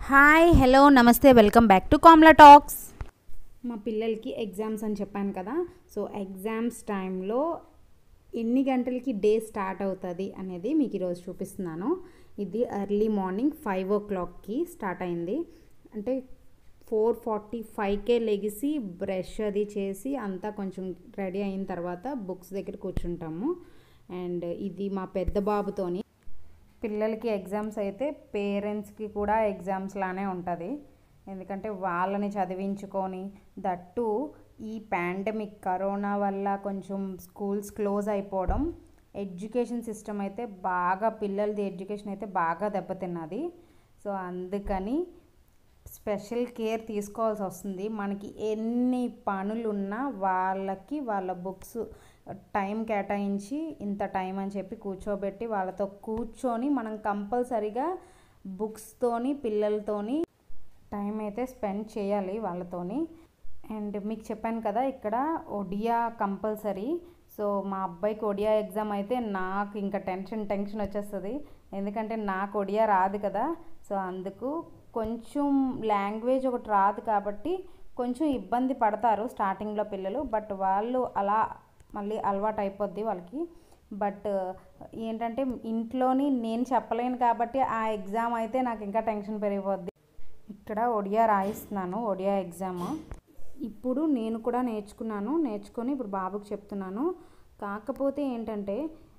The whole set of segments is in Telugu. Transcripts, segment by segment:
హాయ్ హలో నమస్తే welcome back to Kamla talks మా పిల్లలకి ఎగ్జామ్స్ అని చెప్పాను కదా సో ఎగ్జామ్స్ టైంలో ఎన్ని గంటలకి డే స్టార్ట్ అవుతుంది అనేది మీకు ఈరోజు చూపిస్తున్నాను ఇది ఎర్లీ మార్నింగ్ ఫైవ్ ఓ క్లాక్కి స్టార్ట్ అయింది అంటే ఫోర్ ఫార్టీ ఫైవ్కే లెగిసి బ్రష్ అది చేసి అంతా కొంచెం రెడీ అయిన తర్వాత బుక్స్ దగ్గర కూర్చుంటాము అండ్ ఇది మా పెద్ద బాబుతోని పిల్లలకి ఎగ్జామ్స్ అయితే పేరెంట్స్కి కూడా ఎగ్జామ్స్ లానే ఉంటుంది ఎందుకంటే వాళ్ళని చదివించుకొని దట్టు ఈ పాండమిక్ కరోనా వల్ల కొంచెం స్కూల్స్ క్లోజ్ అయిపోవడం ఎడ్యుకేషన్ సిస్టమ్ అయితే బాగా పిల్లలది ఎడ్యుకేషన్ అయితే బాగా దెబ్బతిన్నది సో అందుకని స్పెషల్ కేర్ తీసుకోవాల్సి వస్తుంది మనకి ఎన్ని పనులున్నా వాళ్ళకి వాళ్ళ బుక్స్ టైం కేటాయించి ఇంత టైం అని చెప్పి కూర్చోబెట్టి వాళ్ళతో కూర్చొని మనం కంపల్సరీగా బుక్స్తోని పిల్లలతోని టైం అయితే స్పెండ్ చేయాలి వాళ్ళతోని అండ్ మీకు చెప్పాను కదా ఇక్కడ ఒడియా కంపల్సరీ సో మా అబ్బాయికి ఒడియా ఎగ్జామ్ అయితే నాకు ఇంకా టెన్షన్ టెన్షన్ వచ్చేస్తుంది ఎందుకంటే నాకు ఒడియా రాదు కదా సో అందుకు కొంచెం లాంగ్వేజ్ ఒకటి రాదు కాబట్టి కొంచెం ఇబ్బంది పడతారు స్టార్టింగ్లో పిల్లలు బట్ వాళ్ళు అలా మళ్ళీ అలవాటు అయిపోద్ది వాళ్ళకి బట్ ఏంటంటే ఇంట్లోని నేను చెప్పలేను కాబట్టి ఆ ఎగ్జామ్ అయితే నాకు ఇంకా టెన్షన్ పెరిగిపోద్ది ఇక్కడ ఒడియా రాయిస్తున్నాను ఒడియా ఎగ్జామ్ ఇప్పుడు నేను కూడా నేర్చుకున్నాను నేర్చుకొని ఇప్పుడు బాబుకి చెప్తున్నాను కాకపోతే ఏంటంటే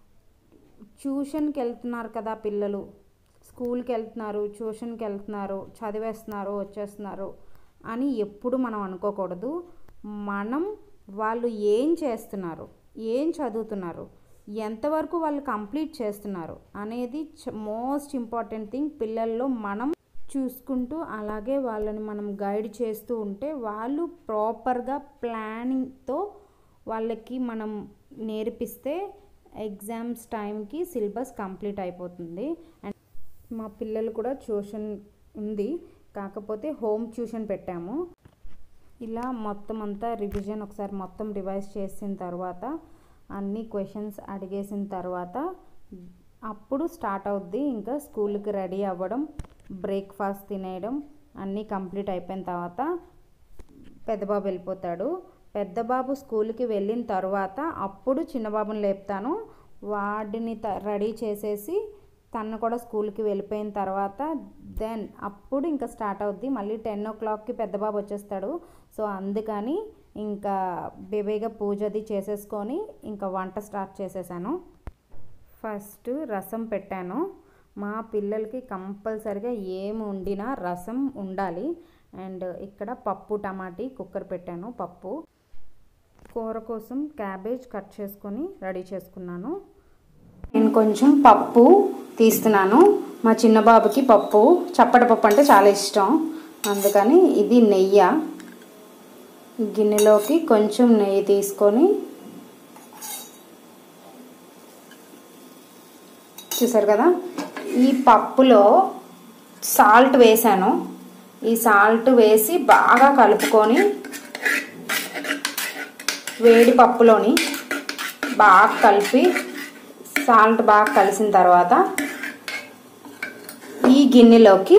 ట్యూషన్కి వెళ్తున్నారు కదా పిల్లలు స్కూల్కి వెళ్తున్నారు ట్యూషన్కి వెళ్తున్నారు చదివేస్తున్నారు వచ్చేస్తున్నారు అని ఎప్పుడు మనం అనుకోకూడదు మనం వాళ్ళు ఏం చేస్తున్నారు ఏం చదువుతున్నారు ఎంతవరకు వాళ్ళు కంప్లీట్ చేస్తున్నారు అనేది మోస్ట్ ఇంపార్టెంట్ థింగ్ పిల్లల్లో మనం చూసుకుంటూ అలాగే వాళ్ళని మనం గైడ్ చేస్తూ ఉంటే వాళ్ళు ప్రాపర్గా ప్లానింగ్తో వాళ్ళకి మనం నేర్పిస్తే ఎగ్జామ్స్ టైంకి సిలబస్ కంప్లీట్ అయిపోతుంది అండ్ మా పిల్లలు కూడా ట్యూషన్ ఉంది కాకపోతే హోమ్ ట్యూషన్ పెట్టాము ఇలా మొత్తం అంతా రివిజన్ ఒకసారి మొత్తం రివైజ్ చేసిన తర్వాత అన్ని క్వశ్చన్స్ అడిగేసిన తర్వాత అప్పుడు స్టార్ట్ అవుద్ది ఇంకా స్కూల్కి రెడీ అవ్వడం బ్రేక్ఫాస్ట్ తినేయడం అన్నీ కంప్లీట్ అయిపోయిన తర్వాత పెద్దబాబు వెళ్ళిపోతాడు పెద్ద బాబు స్కూల్కి వెళ్ళిన తర్వాత అప్పుడు చిన్నబాబుని లేపుతాను వాడిని రెడీ చేసేసి తను కూడా స్కూల్కి వెళ్ళిపోయిన తర్వాత దెన్ అప్పుడు ఇంకా స్టార్ట్ అవుద్ది మళ్ళీ టెన్ ఓ క్లాక్కి పెద్ద బాబు వచ్చేస్తాడు సో అందుకని ఇంకా బేబీగా పూజ అది చేసేసుకొని ఇంకా వంట స్టార్ట్ చేసేసాను ఫస్ట్ రసం పెట్టాను మా పిల్లలకి కంపల్సరిగా ఏమి వండినా రసం ఉండాలి అండ్ ఇక్కడ పప్పు టమాటీ కుక్కర్ పెట్టాను పప్పు కూర కోసం క్యాబేజ్ కట్ చేసుకొని రెడీ చేసుకున్నాను నేను కొంచెం పప్పు తీస్తున్నాను మా చిన్న బాబుకి పప్పు చప్పటి పప్పు అంటే చాలా ఇష్టం అందుకని ఇది నెయ్యి గిన్నెలోకి కొంచెం నెయ్యి తీసుకొని చూసారు కదా ఈ పప్పులో సాల్ట్ వేసాను ఈ సాల్ట్ వేసి బాగా కలుపుకొని వేడి పప్పులోని బాగా కలిపి సాల్ట్ బాగా కలిసిన తర్వాత ఈ గిన్నెలోకి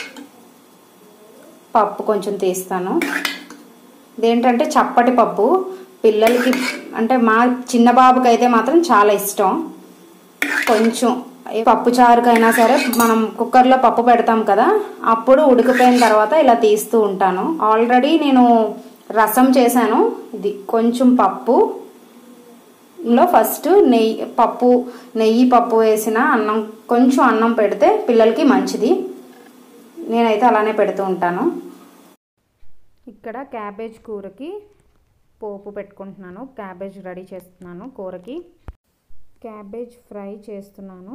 పప్పు కొంచెం తీస్తాను ఇదేంటంటే చప్పటి పప్పు పిల్లలకి అంటే మా చిన్న బాబుకి అయితే మాత్రం చాలా ఇష్టం కొంచెం పప్పు చారుకైనా సరే మనం కుక్కర్లో పప్పు పెడతాం కదా అప్పుడు ఉడికిపోయిన తర్వాత ఇలా తీస్తూ ఉంటాను ఆల్రెడీ నేను రసం చేశాను ఇది కొంచెం పప్పు లో ఫస్ట్ నెయ్యి పప్పు నెయ్యి పప్పు వేసిన అన్నం కొంచెం అన్నం పెడితే పిల్లలకి మంచిది నేనైతే అలానే పెడుతూ ఉంటాను ఇక్కడ క్యాబేజ్ కూరకి పోపు పెట్టుకుంటున్నాను క్యాబేజ్ రెడీ చేస్తున్నాను కూరకి క్యాబేజ్ ఫ్రై చేస్తున్నాను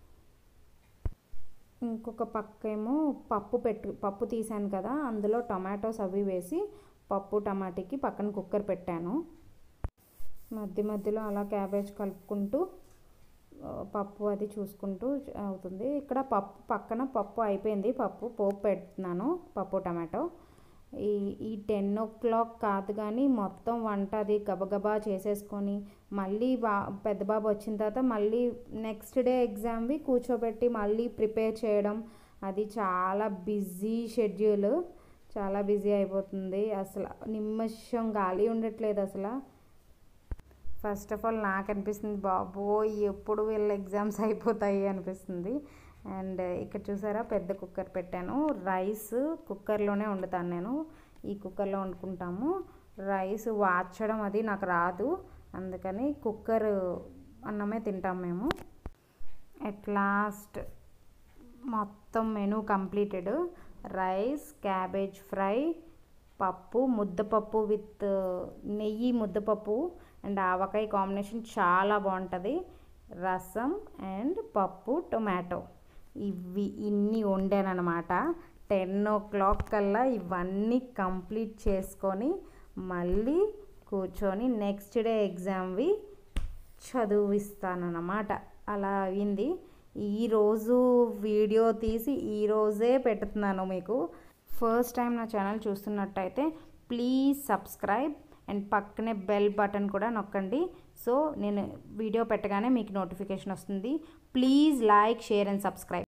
ఇంకొక పక్క ఏమో పప్పు పెట్టు పప్పు తీసాను కదా అందులో టమాటోస్ అవి వేసి పప్పు టమాటీకి పక్కన కుక్కర్ పెట్టాను మధ్య మధ్యలో అలా క్యాబేజ్ కలుపుకుంటూ పప్పు అది చూసుకుంటూ అవుతుంది ఇక్కడ పప్పు పక్కన పప్పు అయిపోయింది పప్పు పోపు పెడుతున్నాను పప్పు టమాటో ఈ ఈ టెన్ ఓ క్లాక్ కాదు కానీ మొత్తం వంట అది గబగబా చేసేసుకొని మళ్ళీ బా పెద్ద బాబు వచ్చిన తర్వాత మళ్ళీ నెక్స్ట్ డే ఎగ్జామ్వి కూర్చోబెట్టి మళ్ళీ ప్రిపేర్ చేయడం అది చాలా బిజీ షెడ్యూల్ చాలా బిజీ అయిపోతుంది అసలు నిమిషం గాలి ఉండట్లేదు అసలు ఫస్ట్ ఆఫ్ ఆల్ నాకు అనిపిస్తుంది బాబోయ్ ఎప్పుడు వీళ్ళ ఎగ్జామ్స్ అయిపోతాయి అనిపిస్తుంది అండ్ ఇక్కడ చూసారా పెద్ద కుక్కర్ పెట్టాను రైస్ కుక్కర్లోనే వండుతాను నేను ఈ కుక్కర్లో వండుకుంటాము రైస్ వాచడం అది నాకు రాదు అందుకని కుక్కర్ అన్నమే తింటాం మేము ఎట్ లాస్ట్ మొత్తం menu completed rice cabbage fry పప్పు ముద్దపప్పు విత్ నెయ్యి ముద్దపప్పు అండ్ ఆవకాయ కాంబినేషన్ చాలా బాగుంటుంది రసం అండ్ పప్పు టొమాటో ఇవి ఇన్ని వండానమాట టెన్ ఓ క్లాక్ కల్లా ఇవన్నీ కంప్లీట్ చేసుకొని మళ్ళీ కూర్చొని నెక్స్ట్ డే ఎగ్జామ్వి చదివిస్తానన్నమాట అలా అయింది ఈరోజు వీడియో తీసి ఈరోజే పెడుతున్నాను మీకు ఫస్ట్ టైం నా ఛానల్ చూస్తున్నట్టయితే ప్లీజ్ సబ్స్క్రైబ్ అండ్ పక్కనే బెల్ బటన్ కూడా నొక్కండి సో నేను వీడియో పెట్టగానే మీకు నోటిఫికేషన్ వస్తుంది please like share and subscribe